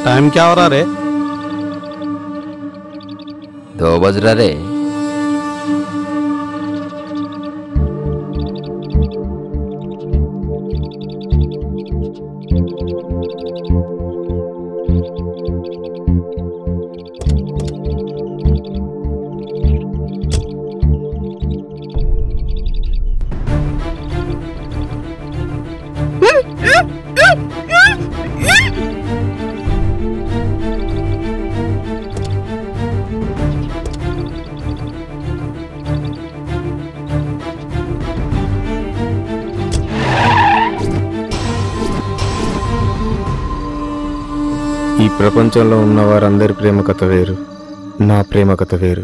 Time क्या हो रहा रे दो बज रहा रे ఈ ప్రపంచంలో ఉన్న వారందరి ప్రేమ కథ వేరు నా ప్రేమ కథ వేరు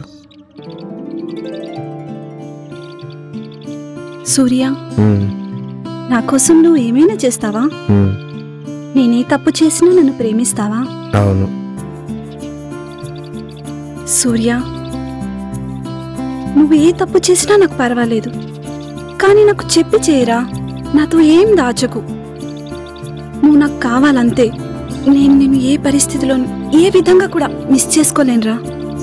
సూర్య ఉమ్, నా కోసం నువ్వు ఏమైనా చేస్తావా ఉమ్, నేనే తప్పు చేసినా నన్ను ప్రేమిస్తావా అవును సూర్య నువ్వు ఏ తప్పు చేసినా నాకు పర్వాలేదు కానీ నాకు చెప్పి చేయరా నాతో ఏం దాచకు నువ్వు నాకు కావాలంతే నేను నిన్ను ఏ పరిస్థితిలో ఏ విధంగా కూడా మిస్ చేసుకోలేనురా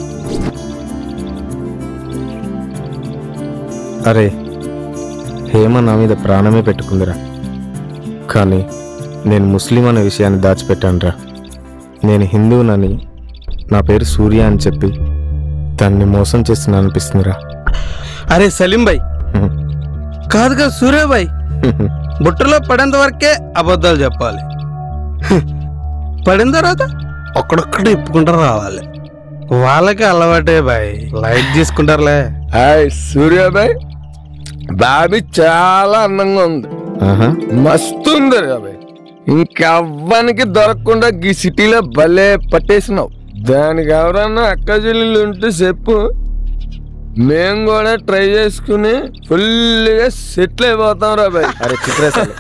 అరే హేమ నా మీద ప్రాణమే పెట్టుకుందిరా కానీ నేను ముస్లిం అనే విషయాన్ని దాచిపెట్టానురా నేను హిందువునని నా పేరు సూర్య అని చెప్పి తన్ని మోసం చేస్తున్నా అనిపిస్తుందిరా అరే సలీం భాయ్ కాదు కాదు సూర్యభాయ్ బుట్టలో పడేంత వరకే అబద్ధాలు చెప్పాలి హ్, పడిన తర్వాత ఒక్కడొక్కడు ఇప్పుకుంటూ రావాలి వాళ్ళకి అలవాటే బాయ్ లైట్ తీసుకుంటారులే హాయ్ సూర్యాబాయ్ బాబీ చాలా అందంగా ఉంది ఆహా మస్తు ఉంది బాబాయ్ ఇంకెవ్వనికి దొరకకుండా ఈ సిటీలో భలే పట్టేసినావు దానికి ఎవరన్నా అక్క చెల్లెలు ఉంటే చెప్పు మేము కూడా ట్రై చేసుకుని ఫుల్గా సెటిల్ అయిపోతాం రా బాయ్ అరే చిత్రేశాలు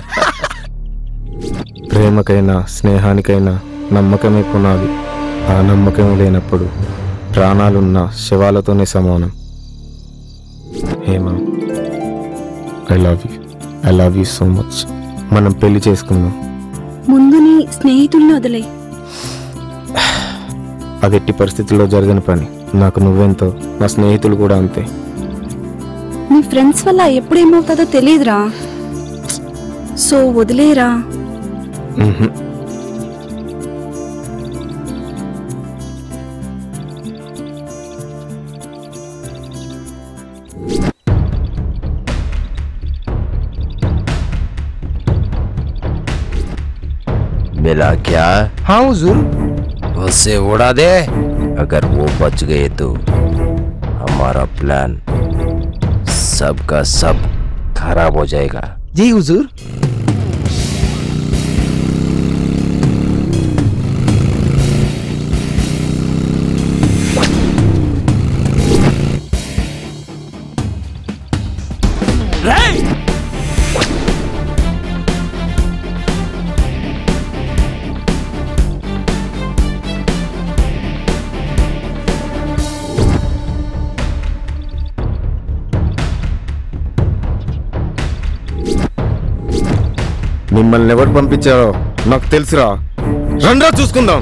ప్రేమకైనా స్నేహానికైనా నమ్మకమే పునాది ఆ నమ్మకం లేనప్పుడు ప్రాణాలున్న శవాలతోనే సమానం Hema I love you I love you so much మనం పెళ్లి చేసుకుందాం ముందు నీ స్నేహితుల్ని వదిలే అది ఎట్టి పరిస్థితుల్లో జరగని పని నాకు నువ్వెంతో నా స్నేహితులు కూడా అంతే నీ ఫ్రెండ్స్ వల్ల ఎప్పుడేమవుతుందో తెలియదురా సో వదిలేరా మ్హూ. मिला क्या हाँ हुजूर उसे उड़ा दे अगर वो बच गए तो हमारा प्लान सबका सब खराब हो जाएगा जी हुजूर మిమ్మల్ని ఎవరు పంపించారో నాకు తెలుసురా రండ్రా చూసుకుందాం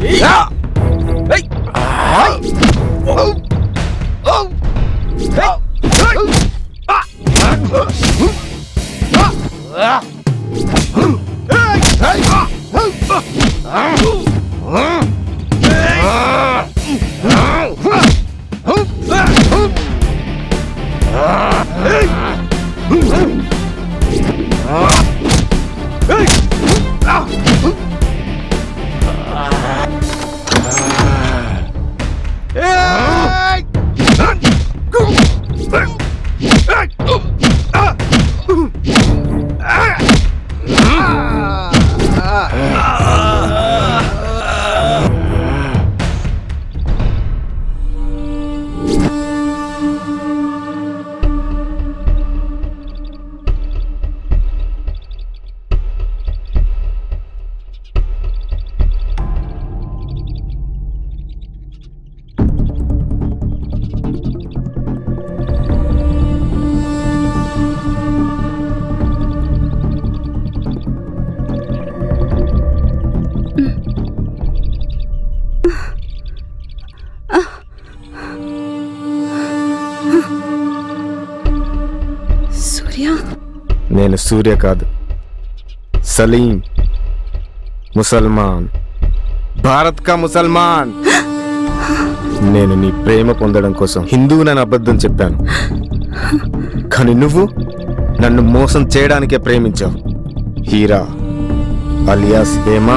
సూర్య నేను సూర్య కాదు సలీం ముసల్మాన్ భారత్ కా ముసల్మాన్ నేను నీ ప్రేమ పొందడం కోసం హిందువునని అబద్ధం చెప్పాను కానీ నువ్వు నన్ను మోసం చేయడానికే ప్రేమించావు హీరా అలియాస్ హేమా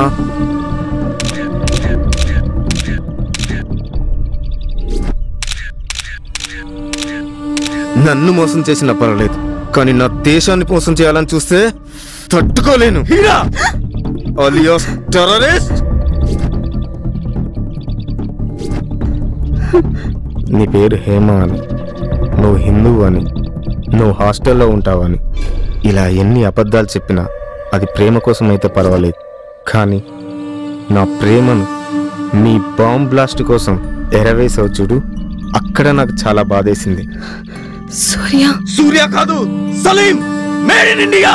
నన్ను మోసం చేసినా పర్వాలేదు కానీ నా దేశాన్ని మోసం చేయాలని చూస్తే తట్టుకోలేను హీరా అలియాస్ టెర్రరిస్ట్ నీ పేరు హేమ అని నువ్వు హిందువు అని నువ్వు హాస్టల్లో ఉంటావని ఇలా ఎన్ని అబద్ధాలు చెప్పినా అది ప్రేమ కోసం అయితే పర్వాలేదు కానీ నా ప్రేమను నీ బాంబ్ బ్లాస్ట్ కోసం ఎరవేసావు చూడు అక్కడ నాకు చాలా బాధేసింది సూర్య సూర్య కాదు Salim made in India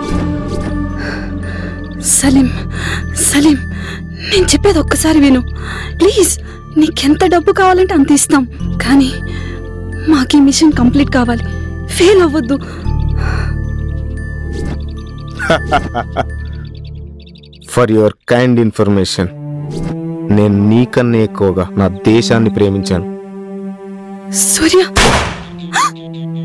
Salim Salim నేను చెప్పేది ఒక్కసారి విను ప్లీజ్ నీకెంత డబ్బు కావాలంటే అంత ఇస్తాం కానీ మాకు ఈ మిషన్ కంప్లీట్ కావాలి ఫెయిల్ అవ్వద్దు ఫర్ యువర్ కైండ్ ఇన్ఫర్మేషన్ నేను నీకన్నా ఎక్కువగా నా దేశాన్ని ప్రేమించాను సూర్య